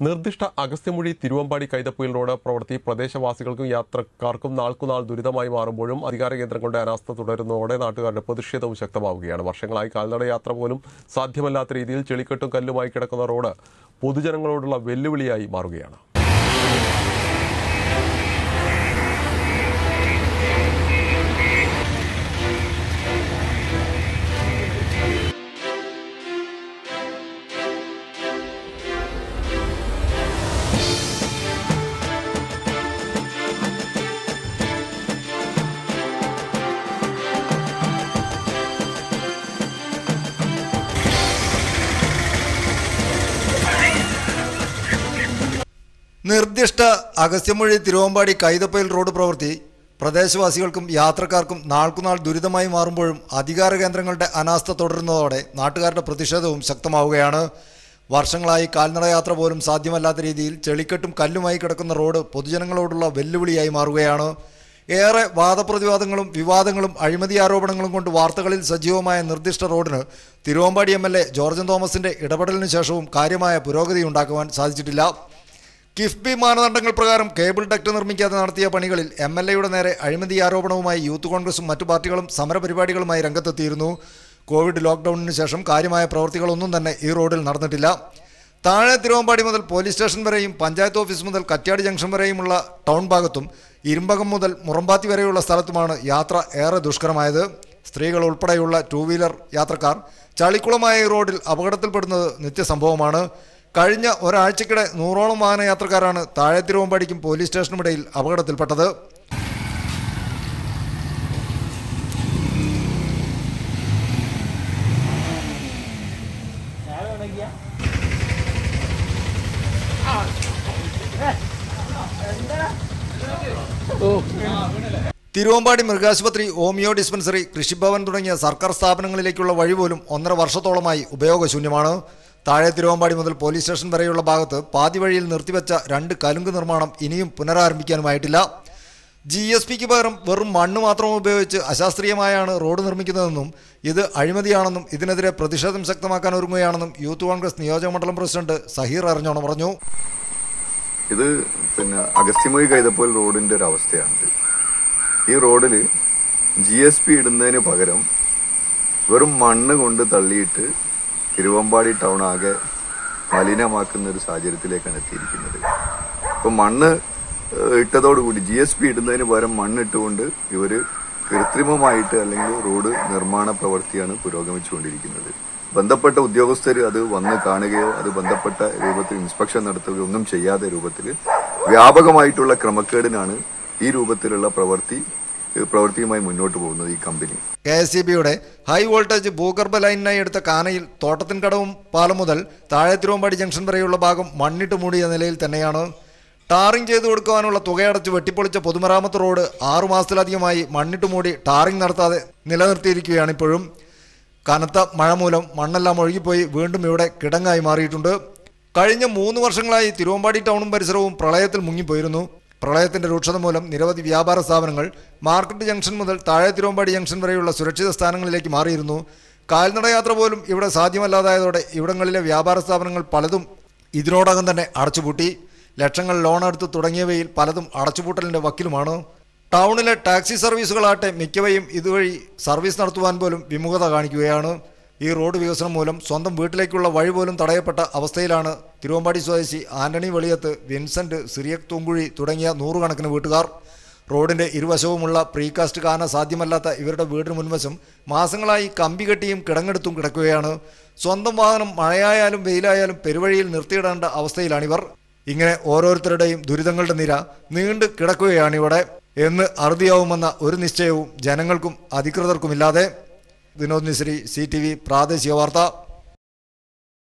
നിർദ്ദിഷ്ട അഗസ്ത്യമൊഴി തിരുവമ്പാടി കൈതപ്പൊയിൽ റോഡ് പ്രവൃത്തി പ്രദേശവാസികൾക്കും യാത്രക്കാർക്കും നാൾക്കുനാൾ ദുരിതമായി മാറുമ്പോഴും അധികാര കേന്ദ്രങ്ങളുടെ അനാസ്ഥ തുടരുന്നതോടെ നാട്ടുകാരുടെ പ്രതിഷേധവും ശക്തമാവുകയാണ് വർഷങ്ങളായി കാൽനട യാത്ര പോലും സാധ്യമല്ലാത്ത രീതിയിൽ ചെളിക്കെട്ടും കല്ലുമായി കിടക്കുന്ന റോഡ് പൊതുജനങ്ങളോടുള്ള വെല്ലുവിളിയായി മാറുകയാണ് നിർദ്ദിഷ്ട അഗസ്ത്യമൊഴി തിരുവമ്പാടി കൈതപ്പയിൽ റോഡ് പ്രവൃത്തി പ്രദേശവാസികൾക്കും യാത്രക്കാർക്കും നാൾക്കുനാൾ ദുരിതമായി മാറുമ്പോഴും അധികാര കേന്ദ്രങ്ങളുടെ അനാസ്ഥ തുടരുന്നതോടെ നാട്ടുകാരുടെ പ്രതിഷേധവും ശക്തമാവുകയാണ് വർഷങ്ങളായി കാൽനടയാത്ര പോലും സാധ്യമല്ലാത്ത രീതിയിൽ ചെളിക്കെട്ടും കല്ലുമായി കിടക്കുന്ന റോഡ് പൊതുജനങ്ങളോടുള്ള വെല്ലുവിളിയായി മാറുകയാണ് ഏറെ വാദപ്രതിവാദങ്ങളും വിവാദങ്ങളും അഴിമതി ആരോപണങ്ങളും കൊണ്ട് വാർത്തകളിൽ സജീവമായ നിർദ്ദിഷ്ട റോഡിന് Thiruvambady M L A George തോമസിന്റെ ഇടപെടലിന് ശേഷവും കാര്യമായ പുരോഗതി ഉണ്ടാക്കുവാൻ സാധിച്ചിട്ടില്ല കിഫ്ബി മാനദണ്ഡങ്ങൾ പ്രകാരം കേബിൾ ഡക്ട് നിർമ്മിക്കാതെ നടത്തിയ പണികളിൽ എം എൽ എയുടെ നേരെ അഴിമതി ആരോപണവുമായി യൂത്ത് കോൺഗ്രസും മറ്റു പാർട്ടികളും സമരപരിപാടികളുമായി രംഗത്തെത്തിയിരുന്നു കോവിഡ് ലോക്ക്ഡൌണിന് ശേഷം കാര്യമായ പ്രവൃത്തികളൊന്നും തന്നെ ഈ റോഡിൽ നടന്നിട്ടില്ല താഴെ തിരുവമ്പാടി മുതൽ പോലീസ് സ്റ്റേഷൻ വരെയും പഞ്ചായത്ത് ഓഫീസ് മുതൽ കറ്റ്യാടി ജംഗ്ഷൻ വരെയുമുള്ള ടൗൺ ഭാഗത്തും ഇരുമ്പകം മുതൽ മുറമ്പാത്തി വരെയുള്ള സ്ഥലത്തുമാണ് യാത്ര ഏറെ ദുഷ്കരമായത് സ്ത്രീകൾ ഉൾപ്പെടെയുള്ള ടൂ വീലർ യാത്രക്കാർ ചളിക്കുളമായ ഈ റോഡിൽ അപകടത്തിൽപ്പെടുന്നത് നിത്യസംഭവമാണ് കഴിഞ്ഞ ഒരാഴ്ചക്കിടെ നൂറോളം വാഹനയാത്രക്കാരാണ് താഴെ തിരുവമ്പാടിക്കും പോലീസ് സ്റ്റേഷനുമിടയിൽ അപകടത്തിൽപ്പെട്ടത് തിരുവമ്പാടി മൃഗാശുപത്രി ഹോമിയോ ഡിസ്പെൻസറി കൃഷിഭവൻ തുടങ്ങിയ സർക്കാർ സ്ഥാപനങ്ങളിലേക്കുള്ള വഴി പോലും ഒന്നര വർഷത്തോളമായി ഉപയോഗശൂന്യമാണ് താഴെ തിരുവമ്പാടി മുതൽ പോലീസ് സ്റ്റേഷൻ വരെയുള്ള ഭാഗത്ത് പാതി വഴിയിൽ നിർത്തിവെച്ച രണ്ട് കലുങ്ക് നിർമ്മാണം ഇനിയും പുനരാരംഭിക്കാനുമായിട്ടില്ല ജി എസ് പിക്ക് പകരം വെറും മണ്ണ് മാത്രം ഉപയോഗിച്ച് അശാസ്ത്രീയമായാണ് റോഡ് നിർമ്മിക്കുന്നതെന്നും ഇത് അഴിമതിയാണെന്നും ഇതിനെതിരെ പ്രതിഷേധം ശക്തമാക്കാൻ ഒരുങ്ങുകയാണെന്നും യൂത്ത് കോൺഗ്രസ് നിയോജകമണ്ഡലം പ്രസിഡന്റ് സഹീർ അറിഞ്ഞോണം പറഞ്ഞു ഇത് പിന്നെ അഗസ്ത്യമൊഴി കൈതപ്പോൽ റോഡിന്റെ ഒരു അവസ്ഥയാണിത് ഈ റോഡിൽ ജി എസ് പി ഇടുന്നതിന് പകരം വെറും മണ്ണ് കൊണ്ട് തള്ളിയിട്ട് തിരുവമ്പാടി ടൗൺ ആകെ മലിനമാക്കുന്ന ഒരു സാഹചര്യത്തിലേക്കാണ് എത്തിയിരിക്കുന്നത് ഇപ്പൊ മണ്ണ് ഏഹ്, ഇട്ടതോടുകൂടി ജി എസ് പി ഇടുന്നതിന് പകരം മണ്ണിട്ടുകൊണ്ട് ഇവര് കൃത്രിമമായിട്ട് അല്ലെങ്കിൽ റോഡ് നിർമ്മാണ പ്രവൃത്തിയാണ് പുരോഗമിച്ചുകൊണ്ടിരിക്കുന്നത് ബന്ധപ്പെട്ട ഉദ്യോഗസ്ഥർ അത് വന്ന് കാണുകയോ അത് ബന്ധപ്പെട്ട രൂപത്തിൽ ഇൻസ്പെക്ഷൻ നടത്തുകയോ ഒന്നും ചെയ്യാത്ത രൂപത്തിൽ വ്യാപകമായിട്ടുള്ള ക്രമക്കേടിനാണ് ഈ രൂപത്തിലുള്ള പ്രവൃത്തി ഏഹ്, പ്രവൃത്തിയുമായി മുന്നോട്ട് പോകുന്നത് ഈ കമ്പനി കെ എസ് സി ബിയുടെ ഹൈ വോൾട്ടേജ് ഭൂഗർഭ ലൈനിനായി എടുത്ത കാനയിൽ തോട്ടത്തിൻകടവും പാലം മുതൽ താഴെ തിരുവമ്പാടി ജംഗ്ഷൻ വരെയുള്ള ഭാഗം മണ്ണിട്ട് മൂടിയ നിലയിൽ തന്നെയാണ് ടാറിംഗ് ചെയ്തു കൊടുക്കുവാനുള്ള തുകയടച്ച് വെട്ടിപ്പൊളിച്ച പൊതുമരാമത്ത് റോഡ് ആറു മാസത്തിലധികമായി മണ്ണിട്ട് മൂടി ടാറിംഗ് നടത്താതെ നിലനിർത്തിയിരിക്കുകയാണ് ഇപ്പോഴും കനത്ത മഴ മൂലം മണ്ണെല്ലാം ഒഴുകിപ്പോയി വീണ്ടും ഇവിടെ കിടങ്ങായി മാറിയിട്ടുണ്ട് കഴിഞ്ഞ മൂന്ന് വർഷങ്ങളായി തിരുവമ്പാടി ടൗണും പരിസരവും പ്രളയത്തിൽ മുങ്ങിപ്പോയിരുന്നു പ്രളയത്തിന്റെ രൂക്ഷത മൂലം നിരവധി വ്യാപാര സ്ഥാപനങ്ങൾ മാർക്കറ്റ് ജംഗ്ഷൻ മുതൽ താഴെ തിരുവമ്പാടി ജംഗ്ഷൻ വരെയുള്ള സുരക്ഷിത സ്ഥാനങ്ങളിലേക്ക് മാറിയിരുന്നു കാൽനടയാത്ര പോലും ഇവിടെ സാധ്യമല്ലാതായതോടെ ഇവിടങ്ങളിലെ വ്യാപാര സ്ഥാപനങ്ങൾ പലതും ഇതിനോടകം തന്നെ അടച്ചുപൂട്ടി ലക്ഷങ്ങൾ ലോൺ എടുത്ത് തുടങ്ങിയവയിൽ പലതും അടച്ചുപൂട്ടലിന്റെ വക്കിലുമാണ് ടൗണിലെ ടാക്സി സർവീസുകളാട്ടെ മിക്കവയും ഇതുവഴി സർവീസ് നടത്തുവാൻ പോലും വിമുഖത കാണിക്കുകയാണ് ഈ റോഡ് വികസനം മൂലം സ്വന്തം വീട്ടിലേക്കുള്ള വഴി പോലും തടയപ്പെട്ട അവസ്ഥയിലാണ് തിരുവമ്പാടി സ്വദേശി Antony Veliyath Vincent Cyriac Thoonkuzhi തുടങ്ങിയ നൂറുകണക്കിന് വീട്ടുകാർ റോഡിന്റെ ഇരുവശവുമുള്ള പ്രീകാസ്റ്റ് കാന സാധ്യമല്ലാത്ത ഇവരുടെ വീടിന് മുൻവശം മാസങ്ങളായി കമ്പി കെട്ടിയും കിടങ്ങെടുത്തും കിടക്കുകയാണ് സ്വന്തം വാഹനം മഴയായാലും വെയിലായാലും പെരുവഴിയിൽ നിർത്തിയിടേണ്ട അവസ്ഥയിലാണിവർ ഇങ്ങനെ ഓരോരുത്തരുടെയും ദുരിതങ്ങളുടെ നിര നീണ്ടു കിടക്കുകയാണിവിടെ എന്ന് അറുതിയാവുമെന്ന ഒരു നിശ്ചയവും ജനങ്ങൾക്കും അധികൃതർക്കുമില്ലാതെ Vinod Mishri C T V പ്രാദേശിക വാർത്ത